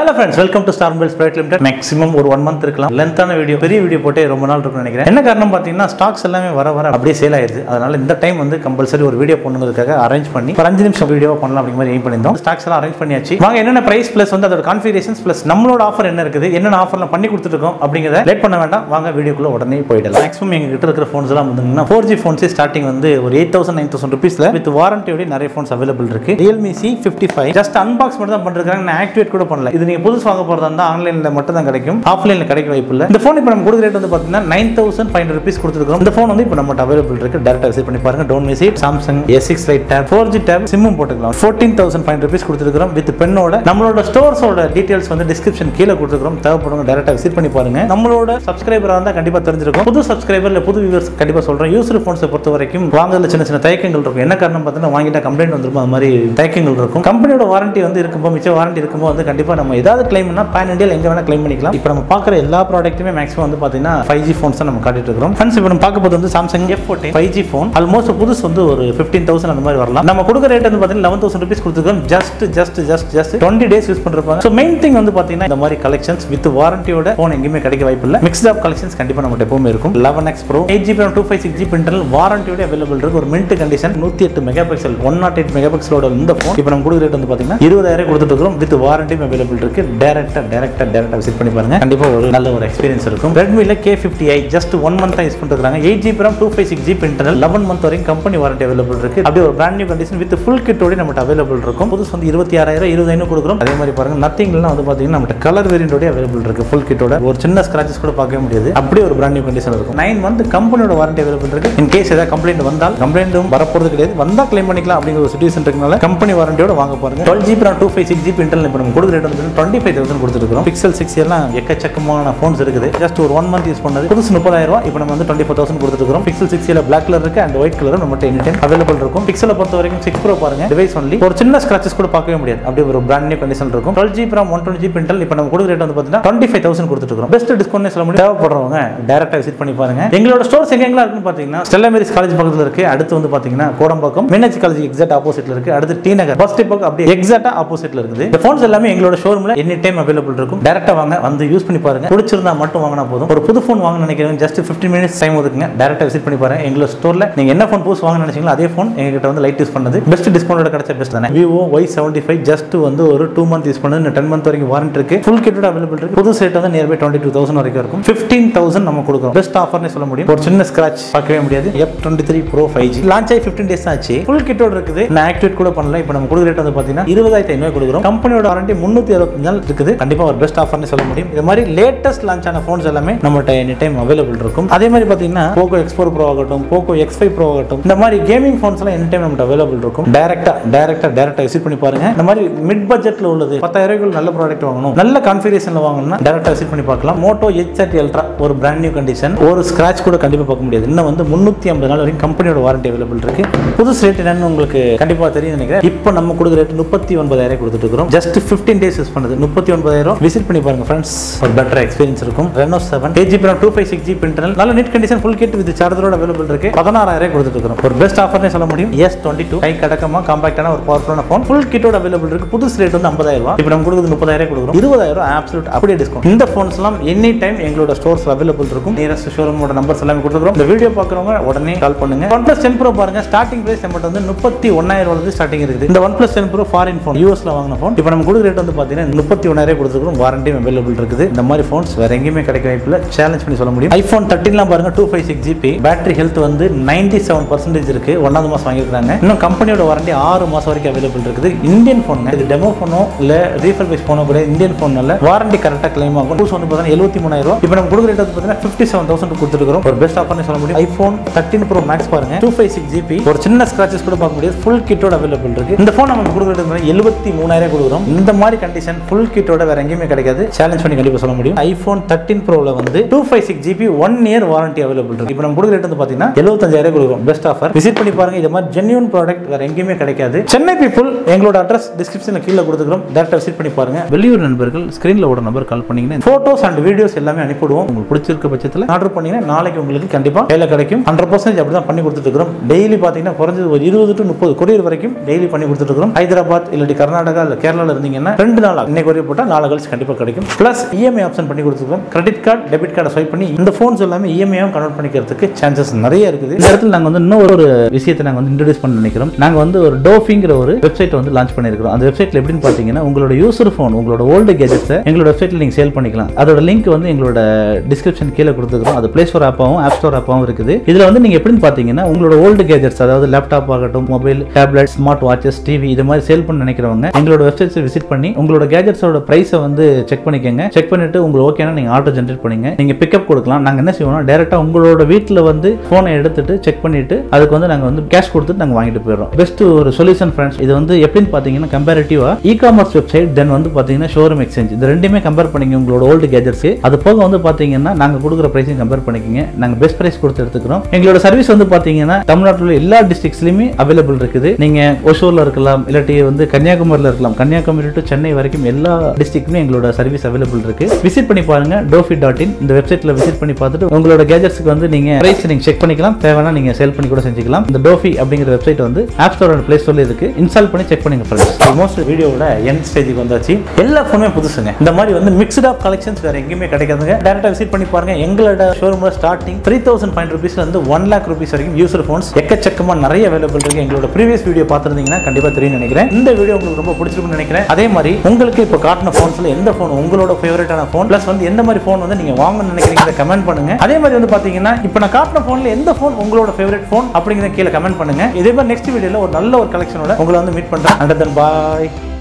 hello friends welcome to Star Mobiles private limited maximum ஒரு one month இருக்கலாம் லென்த்தான video பெரிய வீடியோ போட்டே ரொம்ப நாள் இருக்கும்னு நினைக்கிறேன் என்ன காரணம் பார்த்தீங்கன்னா ஸ்டாக்ஸ் எல்லாமே வர வர அப்படியே சேல் ஆயிடுது அதனால இந்த டைம் வந்து கம்பல்சரி ஒரு வீடியோ பண்ணுறதுக்காக அரேஞ்ச் பண்ணி ஒரு அஞ்சு நிமிஷம் வீடியோ பண்ணலாம் அப்படிங்கிற மாதிரி எய்ம் பண்ணியிருந்தோம் ஸ்டாக்ஸ் எல்லாம் அரேஞ்ச் பண்ணியாச்சு வாங்க என்னென்ன பிரைஸ் ப்ளஸ் வந்து அதோட கான்ஃபிகரேஷன்ஸ் ப்ளஸ் நம்மளோட ஆஃபர் என்ன இருக்குது என்னென்ன ஆஃபர்ல பண்ணி கொடுத்துருக்கோம் அப்படிங்கிறத லேட் பண்ண வேண்டாம் வாங்க வீடியோக்குள்ள உடனே போயிடலாம் மேக்ஸிமம் எங்க கிட்ட இருக்கிற ஃபோன்ஸ் எல்லாம் வந்து ஃபோர் ஜி ஃபோன்ஸே ஸ்டார்டிங் வந்து ஒரு எயிட் தௌசண்ட் நைன் தௌசண்ட் ருபீஸ்ல வித் வாரண்டியோட நிறைய ஃபோன்ஸ் அவைலபிள் இருக்கு Realme C fifty five just unbox மட்டும் தான் பண்ணிருக்காங்க நான் ஆக்டிவேட் கூட பண்ணல இது நீங்க புதுசு வாங்க போறதா இருந்தால் ஆன்லைன்ல மட்டும் தான் கிடைக்கும் ஆஃப்லைன்ல கிடைக்க வாய்ப்பு இல்லை இந்த ஃபோன் இப்போ நம்ம கொடுக்குற ரேட் வந்து பார்த்தீங்கன்னா nine thousand five hundred rupees கொடுத்துருக்கோம் இந்த ஃபோன் வந்து இப்போ நம்ம அவைலபிள் இருக்கு டேரக்டா விசிட் பண்ணி பாருங்க டோன் visit Samsung S six lite tab four G tab சிம்மும் போட்டுக்கலாம் ஃபோர்டீன் தௌசண்ட் ஃபைவ் ருபீஸ் கொடுத்துருக்கோம் வித் பெண்ணோட நம்மளோட ஸ்டோர்ஸோட டீடைல்ஸ் வந்து டிஸ்கிரிப்ஷன் கீழே கொடுத்துருக்கோம் தேவைப்படுங்க டேரக்டா விசிட் பண்ணி பாருங்க நம்மளோட சப்ஸ்கிரைபராக இருந்தால் கண்டிப்பாக தெரிஞ்சிருக்கும் புது சப்ஸ்கிரைபர் இல்லை புது வியூவர்ஸ் கண்டிப்பாக சொல்கிறேன் யூசர் ஃபோன்ஸை பொறுத்த வரைக்கும் வாங்குறதுல சின்ன சின்ன தயக்கங்கள் இருக்கும் என்ன காரணம் பார்த்தீங்கன்னா வாங்கிட்டா கம்ப்ளைண்ட் வந்துருக்கும் அது மாதிரி தயக்கங்கள் இருக்கும் கம்பெனியோட வாரண்டி வந்து இருக்கும்போது மிச்ச வாரண்டி இருக்கும்போது வந்து கண்டிப்பாக நம்ம ஏதாவது கிளைம்னா பேன் இண்டியாவில் எங்கே வேணால் கிளைம் பண்ணிக்கலாம் இப்போ நம்ம பார்க்குற எல்லா ப்ராடக்ட்டுமே மேக்ஸிமம் வந்து பார்த்தீங்கன்னா ஃபைவ் ஜி ஃபோன்ஸ் தான் நம்ம காட்டிட்டு இருக்கிறோம் ஃப்ரெண்ட்ஸ் இப்போ நம்ம பார்க்க போது வந்து Samsung F fourteen five G phone almost புதுசு வந்து ஒரு ஃபிஃப்டீன் தௌசண்ட் அந்த மாதிரி வரலாம் நம்ம கொடுக்குற ரேட் வந்து பார்த்தீங்கன்னா லெவன் தௌசண்ட் ருபீஸ் கொடுத்துருக்கோம் just just just just twenty days use பண்ணிருப்பாங்க ஸோ மெயின் திங் வந்து பார்த்தீங்கன்னா இந்த மாதிரி கலெக்ஷன்ஸ் வித் வாரண்டியோட ஃபோன் எங்கேயுமே கிடைக்க வாய்ப்பு இல்லை மிக்ஸ்ட் ஆஃப் கலெக்ஷன்ஸ் கண்டிப்பாக நம்ம எப்பவுமே இருக்கும் eleven X pro eight GB two five six GB internal வாரண்டியோட அவைலபிள் இருக்கு ஒரு மின்ட் கண்டிஷன் நூற்றி எட்டு mega pixel one nought eight mega பிக்சலோட இந்த ஃபோன் இப்போ நம்ம கொடுக்குற ரேட் வந்து பார்த்தீங்கன்னா இருபதாயிரம் கொடுத்துட்டு இருக்கோம் வித் வாரண்டியும் அவைலபிள் இருக்கு டேரக்டா டேரக்டா டேரக்டா விசிட் பண்ணி பாருங்க கண்டிப்பா ஒரு நல்ல ஒரு எக்ஸ்பீரியன்ஸ் இருக்கும் ரெட்மில K fifty I just one month use பண்ணிருக்காங்க eight GB RAM two five six GB internal eleven month வரைக்கும் கம்பெனி வாரண்டி அவைலபிள் இருக்கு அப்படியே ஒரு brand new condition with full கிட்டோட நம்மகிட்ட அவைலபிள் இருக்கும் புதுசு வந்து இருபத்தி ஆறாயிரம் இருபதாயிரம் கொடுக்குறோம் அதே மாதிரி பாருங்க நத்திங்லாம் வந்து பாத்தீங்கன்னா நம்மகிட்ட கலர் வேரியண்டோட அவைலபிள் இருக்கு ஃபுல் கிட்டோட ஒரு சின்ன ஸ்கிராச்சஸ் கூட பார்க்கவே முடியாது அப்படியே ஒரு பிராண்ட் நியூ கண்டிஷன் இருக்கும் நைன் மந்த் கம்பெனியோட வாரண்டி அவைலபிள் இருக்கு இன் கேஸ் ஏதாவது கம்ப்ளைண்ட் வந்தால் கம்ப்ளைண்ட்டும் வரப்போறது கிடையாது வந்தா கிளைம் பண்ணிக்கலாம் அப்படிங்கிற ஒரு சுச்சுவேஷன் இருக்கனால கம்பெனி வாரண்டியோட வாங்க பாருங்க twelve GB two five six GB internal இப்போ நம்ம கொடுக்குற ரேட் வந்து டுவெண்ட்டி ஃபைவ் தௌசண்ட் கொடுத்துருக்கோம் பிக்சல் சிக்ஸ் எல்லாம் எக்கச்சக்கமான ஃபோன்ஸ் இருக்குது ஜஸ்ட் ஒரு ஒன் மந்த் யூஸ் பண்ணது புதுசு முப்பதாயிரம் ரூபாய் இப்போ நம்ம வந்து டுவெண்ட்டி ஃபோர் தௌசண்ட் கொடுத்துருக்கோம் பிக்சல் சிக்ஸ்ல பிளாக் கலர் இருக்கு அண்ட் ஒயிட் கலர் நம்மகிட்ட எனி டைம் அவைலபிள் இருக்கும் பிக்சலை பொறுத்த வரைக்கும் சிக்ஸ் ப்ரோ பாருங்க டிவைஸ் ஒன்லி ஒரு சின்ன ஸ்கிராச்சஸ் கூட பார்க்கவே முடியாது அப்படியே ஒரு பிராண்ட் நியூ கண்டிஷன் இருக்கும் twelve GB one twenty GB internal இப்போ நம்ம கொடுக்குற ரேட் வந்து பார்த்தீங்கன்னா டுவெண்ட்டி ஃபைவ் தௌசண்ட் கொடுத்துருக்கோம் பெஸ்ட் டிஸ்கவுண்ட் சொல்ல முடியும் தேவைப்படுறவங்க டேரக்டா விசிட் பண்ணி பாருங்க எங்களோட ஸ்டோர்ஸ் எங்கெல்லாம் இருக்குன்னு பார்த்தீங்கன்னா ஸ்டெல்லா மேரிஸ் காலேஜ் பக்கத்தில் இருக்கு அடுத்து வந்து பார்த்தீங்கன்னா கோடம்பாக்கம் மீனாட்சி காலேஜ் எக்ஸாக்ட் ஆப்போசிட்ல இருக்கு அடுத்து டி நகர் பஸ் டிப்போக்கு அப்படியே எக்ஸாக்டா ஆப்போசிட்ல இருக்குது இந்த ஃபோன்ஸ் எல்லாமே எங்களோட ஷோரூம்ல எனி டைம் அவைலபிள் இருக்கும் டேரக்டா வாங்க வந்து யூஸ் பண்ணி பாருங்க பிடிச்சிருந்தா மட்டும் வாங்கினா போதும் ஒரு புது ஃபோன் வாங்க நினைக்கிறவங்க ஜஸ்ட் 15 மினிட்ஸ் டைம் ஒதுக்குங்க டேரக்டா விசிட் பண்ணி பாருங்க எங்களோட ஸ்டோர்ல நீங்க என்ன ஃபோன் புதுசு வாங்க நினைச்சீங்களோ அதே ஃபோன் எங்ககிட்ட வந்து லைட் யூஸ் பண்ணது பெஸ்ட் டிஸ்கவுண்டோட கிடைச்ச பெஸ்ட் தானே Vivo Y seventy five just வந்து ஒரு டூ மந்த் யூஸ் பண்ணது டென் மந்த் வரைக்கும் வாரண்ட் இருக்கு ஃபுல் கிட்டோட அவைலபிள் இருக்கு புது செட் வந்து நியர்பை டுவெண்ட்டி டூ தௌசண்ட் வரைக்கும் இருக்கும் ஃபிஃப்டீன் தௌசண்ட் நம்ம கொடுக்குறோம் பெஸ்ட் ஆஃபர்னே சொல்ல முடியும் ஒரு சின்ன ஸ்கிராச் பார்க்கவே முடியாது F twenty three pro five G launch ஆகி ஃபிஃப்டின் டேஸ் ஆச்சு ஃபுல் கிட்டோட இருக்குது நான் ஆக்டிவேட் கூட பண்ணல இப்போ நம்ம கொடுக்குற ரேட் வந்து பார்த்தீங்கன்னா இருபதாயிரத்தி ஐநூறு கொடுக்குறோம் கம்பெனியோட வாரண்டி முந்நூற்றி அறுபத்தஞ்சு நாள் இருக்குது கண்டிப்பாக ஒரு பெஸ்ட் ஆஃபர்னு சொல்ல முடியும் இது மாதிரி லேட்டஸ்ட் லான்ச் ஆன ஃபோன்ஸ் எல்லாமே நம்மகிட்ட எனி டைம் அவைலபிள் இருக்கும் அதே மாதிரி பார்த்தீங்கன்னா போக்கோ எக்ஸ் ஃபோர் ப்ரோ ஆகட்டும் போக்கோ எக்ஸ் ஃபைவ் ப்ரோ ஆகட்டும் இந்த மாதிரி கேமிங் ஃபோன்ஸ் எல்லாம் எனி டைம் நம்மகிட்ட அவைலபிள் இருக்கும் டேரக்டா டேரக்டா டேரக்டா விசிட் பண்ணி பாருங்க இந்த மாதிரி மிட் பட்ஜெட்ல உள்ளது பத்தாயிரம் ரூபாய்க்கு நல்ல ப்ராடக்ட் வாங்கணும் நல்ல கான்ஃபிகரேஷன்ல வாங்கணும்னா டேரக்டா விசிட் பண்ணி பார்க்கலாம் மோட்டோ எச் தேர்ட்டி அல்ட்ரா ஒரு பிராண்ட் நியூ கண்டிஷன் ஒரு ஸ்கிராச் கூட கண்டிப்பாக பார்க்க முடியாது இன்னும் வந்து முந்நூற்றி ஐம்பது நாள் வரைக்கும் கம்பெனியோட வாரண்டி அவைலபிள் இருக்கு புதுசு ரேட் என்னன்னு உங்களுக்கு கண்டிப்பாக தெரியும் நினைக்கிறேன் இப்போ நம்ம கொடுக்குற ரேட் முப்பத்தி ஒன்பதாயிரம் கொடுத்துட்டு இருக்கிறோம் ஜஸ்ட் ஃபிஃப்டீன் டேஸ் யூஸ் பண்ணுது முப்பத்தி ஒன்பதாயிரம் விசிட் பண்ணி பாருங்க ஃப்ரெண்ட்ஸ் ஒரு பெட்டர் எக்ஸ்பீரியன்ஸ் இருக்கும் Reno seven eight GB two five six GB internal நல்ல neat condition full kit with சார்ஜரோட அவைலபிள் இருக்கு பதினாறாயிரம் கொடுத்துட்டு இருக்கிறோம் ஒரு பெஸ்ட் ஆஃபர்னே சொல்ல முடியும் எஸ் டுவெண்ட்டி டூ கை கடக்கமா காம்பாக்டான ஒரு பவர்ஃபுல்லான ஃபோன் ஃபுல் கிட்டோட அவைலபிள் இருக்கு புதுசு ரேட் வந்து ஐம்பதாயிரம் ரூபாய் இப்போ நம்ம கொடுக்குறது முப்பதாயிரம் கொடுக்குறோம் இருபதாயிரம் ஆப்சலூட் அப்படியே டிஸ்கவுண்ட் இந்த ஃபோன்ஸ் எல்லாம் எனி டைம் எங்களோட ஸ்டோர்ஸ் அவைலபிள் இருக்கும் நியரஸ்ட் ஷோரூமோட நம்பர்ஸ் எல்லாமே கொடுத்துருக்கோம் இந்த வீடியோ பார்க்குறவங்க உடனே கால் பண்ணுங்க ஒன் பிளஸ் டென் ப்ரோ பாருங்க ஸ்டார்டிங் பிரைஸ் நம்மகிட்ட வந்து முப்பத்தி ஒன்னாயிரம் ரூபாய் ஸ்டார்டிங் இருக்குது இந்த one plus ten pro foreign phone யூஎஸ்ல வாங்கின ஃபோன் இப்போ நம்ம கொடுக்குற ரேட் வந்து பார்த்தீங்கன்னா முப்பத்தி ஒன்னாயிரம் கொடுத்துருக்கோம் வாரண்டியும் அவைலபிள் இருக்குது இந்த மாதிரி ஃபோன்ஸ் வேற எங்கேயுமே கிடைக்க வாய்ப்பில்லை சேலஞ்ச் பண்ணி சொல்ல முடியும் ஐஃபோன் தேர்ட்டின்லாம் பாருங்க two five six GB battery health வந்து நைன்டி செவன் பர்சன்டேஜ் இருக்கு ஒன்றாவது மாதம் வாங்கியிருக்காங்க இன்னும் கம்பெனியோட வாரண்டி ஆறு மாதம் வரைக்கும் அவைலபிள் இருக்குது இந்தியன் ஃபோன் இது டெமோ ஃபோனோ இல்லை ரீஃபர் பேஸ் ஃபோனோ கூட இந்தியன் ஃபோன்ல வாரண்டி கரெக்டாக கிளைம் ஆகும் டூஸ் வந்து பார்த்தீங்கன்னா எழுபத்தி மூணாயிரம் ரூபாய் இப்போ நம்ம கொடுக்குற ரேட் வந்து பார்த்தீங்கன்னா ஃபிஃப்டி செவன் தௌசண்ட் கொடுத்துருக்கோம் ஒரு பெஸ்ட் ஆஃபர்னு சொல்ல முடியும் ஐஃபோன் தேர்ட்டின் ப்ரோ மேக்ஸ் பாருங்க டூ ஃபைவ் சிக்ஸ் ஜிபி ஒரு சின்ன ஸ்கிராச்சஸ் கூட பார்க்க முடியாது ஃபுல் கிட்டோட அவைலபிள் இருக்கு இந்த ஃபோன் நம்ம கொடுக்குறது எழுபத்தி மூணாயிரம் கொடுக்குறோம் இந்த மாதிரி கண்டிஷன் ஃபுல் கிட்டோட வேற எங்கேயுமே கிடைக்காது சேலஞ்ச் பண்ணி கண்டிப்பாக சொல்ல முடியும் ஐஃபோன் தேர்ட்டின் ப்ரோவில் வந்து two five six GB one year warranty available இருக்கு இப்போ நம்ம கொடுக்குற ரேட் வந்து பார்த்தீங்கன்னா எழுபத்தஞ்சாயிரம் கொடுக்குறோம் பெஸ்ட் ஆஃபர் விசிட் பண்ணி பாருங்க இது மாதிரி ஜென்யூன் ப்ராடக்ட் வேற எங்கேயுமே கிடைக்காது சென்னை பீப்புள் எங்களோட அட்ரஸ் டிஸ்கிரிப்ஷனில் கீழே கொடுத்துக்கிறோம் டேரக்டாக விசிட் பண்ணி பாருங்க வெளியூர் நண்பர்கள் ஸ்க்ரீனில் ஒரு நம்பர் கால் பண்ணீங்கன்னா ஃபோட்டோஸ் அண்ட் வீடியோஸ் எல்லாமே அனுப்பிடுவோம் உங்களுக்கு பிடிச்சிருக்க பட்சத்தில் ஆர்டர் பண்ணீங்கன்னா நாளைக்கு உங்களுக்கு கண்டிப்பாக கையில் கிடைக்கும் ஹண்ட்ரட் பர்சன்டேஜ் அப்படி தான் பண்ணி கொடுத்துட்டு இருக்கிறோம் டெய்லி பார்த்தீங்கன்னா குறைஞ்சது ஒரு இருபது டு முப்பது கொரியர் வரைக்கும் டெய்லி பண்ணி கொடுத்துட்டு இருக்கிறோம் ஹைதராபாத் இல்லாட்டி கர்நாடகா இல்லை கேரளாவில் இருந்தீங்கன்னா ரெண்டு நாள் இன்னைக்கு வரையும் போட்டால் நாலு கழிச்சு கண்டிப்பாக கிடைக்கும் ப்ளஸ் இஎம்ஐ ஆப்ஷன் பண்ணி கொடுத்துருக்கோம் கிரெடிட் கார்டு டெபிட் கார்டை ஸ்வைப் பண்ணி இந்த ஃபோன்ஸ் எல்லாமே இஎம்ஐயும் கன்வெர்ட் பண்ணிக்கிறதுக்கு சான்சஸ் நிறைய இருக்குது இந்த இடத்துல நாங்கள் வந்து இன்னும் ஒரு விஷயத்தை நாங்கள் வந்து இன்ட்ரடியூஸ் பண்ண நினைக்கிறோம் நாங்கள் வந்து ஒரு டோஃபிங்கிற ஒரு வெப்சைட் வந்து லான்ச் பண்ணியிருக்கிறோம் அந்த வெப்சைட்ல எப்படின்னு பார்த்தீங்கன்னா உங்களோட யூசர் ஃபோன் உங்களோட ஓல்டு கேஜெட்ஸை எங்களோட வெப்சைட்டில் நீங்கள் சேல் பண்ணிக்கலாம் அதோட லிங்க் வந்து எங்களோட டிஸ்கிரிப்ஷன் கீழே கொடுத்துருக்கோம் அது ப்ளே ஸ்டோர் ஆப்பாகவும் ஆப் ஸ்டோர் ஆப்பாகவும் இருக்குது இதில் வந்து நீங்கள் எப்படின்னு பார்த்தீங்கன்னா உங்களோட ஓல்டு கேஜெட்ஸ் அதாவது லேப்டாப் ஆகட்டும் mobile tablet smart watches TV இது மாதிரி சேல் பண்ண நினைக்கிறவங்க எங்களோட வெப்சைட்ஸை விசிட் பண்ணி உங்களோட கேஜெட்ஸோட ப்ரைஸை வந்து செக் பண்ணிக்கோங்க செக் பண்ணிட்டு உங்களுக்கு ஓகேனா நீங்கள் ஆர்டர் ஜென்ரேட் பண்ணுங்க நீங்கள் பிக்கப் கொடுக்கலாம் நாங்கள் என்ன செய்வோம்னா டேரெக்டாக உங்களோட வீட்டில் வந்து ஃபோனை எடுத்துட்டு செக் பண்ணிட்டு அதுக்கு வந்து நாங்கள் வந்து கேஷ் கொடுத்துட்டு நாங்கள் வாங்கிட்டு போயிடுறோம் பெஸ்ட் ஒரு சொல்யூஷன் ஃப்ரெண்ட்ஸ் இது வந்து எப்படின்னு பார்த்தீங்கன்னா கம்பேரிட்டிவா இ காமர்ஸ் வெப்சைட் தென் வந்து பார்த்தீங்கன்னா ஷோரூம் எக்ஸ்சேஞ்ச் இந்த ரெண்டுமே கம்பேர் பண்ணிங்க உங்களோட ஓல்டு கேஜெட்ஸ் அது போக வந்து பார்த்தீங்கன்னா நாங்கள் கொடுக்குற ப்ரைஸையும் கம்பேர் பண்ணிக்கோங்க நாங்கள் பெஸ்ட் ப்ரைஸ் கொடுத்து எடுத்துக்கிறோம் எங்களோட சர்வீஸ் வந்து பார்த்தீங்கன்னா தமிழ்நாட்டில் உள்ள எல்லா டிஸ்ட்ரிக்ஸ்லையுமே அவைலபிள் இருக்குது நீங்கள் ஒசூரில் இருக்கலாம் இல்லாட்டி வந்து கன்னியாகுமரியில் இருக்கலாம் கன்னியாகுமரி டு சென்னை வரைக்கும் எல்லா டிஸ்ட்ரிக்ட்லையும் எங்களோட சர்வீஸ் அவைலபிள் இருக்கு விசிட் பண்ணி பாருங்க டோஃபி டாட் இன் இந்த வெப்சைட்ல விசிட் பண்ணி பார்த்துட்டு உங்களோட கேஜெட்ஸ்க்கு வந்து நீங்க பிரைஸ் நீங்க செக் பண்ணிக்கலாம் தேவைன்னா நீங்க சேல் பண்ணி கூட செஞ்சுக்கலாம் இந்த டோஃபி அப்படிங்கிற வெப்சைட் வந்து ஆப் ஸ்டோர் அண்ட் பிளே ஸ்டோர்ல இருக்கு இன்ஸ்டால் பண்ணி செக் பண்ணுங்க ஃப்ரெண்ட்ஸ் ஆல்மோஸ்ட் வீடியோவோட என் ஸ்டேஜுக்கு வந்தாச்சு எல்லா ஃபோனுமே புதுசுங்க இந்த மாதிரி வந்து மிக்ஸ்ட் ஆஃப் கலெக்ஷன்ஸ் வேற எங்கேயுமே கிடைக்காதுங்க டேரக்டா விசிட் பண்ணி பாருங்க எங்களோட ஷோரூம்ல ஸ்டார்டிங் த்ரீ தௌசண்ட் ஃபைவ் ருபீஸ்ல இருந்து ஒன் லேக் ருபீஸ் வரைக்கும் யூசர் ஃபோன்ஸ் எக்கச்சக்கமா நிறைய அவைலபிள் இருக்கு எங்களோட ப்ரீவியஸ் வீடியோ பார்த்துருந்தீங்கன்னா கண்டிப்பா தெரியும் நினைக்கிறேன் இந்த வீடியோ உங்களுக்கு ரொம்ப பிடிச்சிருக்கும்னு நினைக்கிறேன் அதே மாதிரி உங்களுக்கு இப்போ காட்டின ஃபோன்ஸ்ல எந்த ஃபோன் உங்களோட ஃபேவரட்டான ஃபோன் ப்ளஸ் வந்து எந்த மாதிரி ஃபோன் வந்து நீங்க வாங்கணும்னு நினைக்கிறீங்க கமெண்ட் பண்ணுங்க அதே மாதிரி வந்து பாத்தீங்கன்னா இப்போ நான் காட்டின ஃபோன்ல எந்த ஃபோன் உங்களோட ஃபேவரட் ஃபோன் அப்படிங்கிறத கீழே கமெண்ட் பண்ணுங்க இதே மாதிரி நெக்ஸ்ட் வீடியோல ஒரு நல்ல ஒரு கலெக்ஷனோட உங்களை வந்து மீட் பண்றேன் அண்டர் தன் பாய்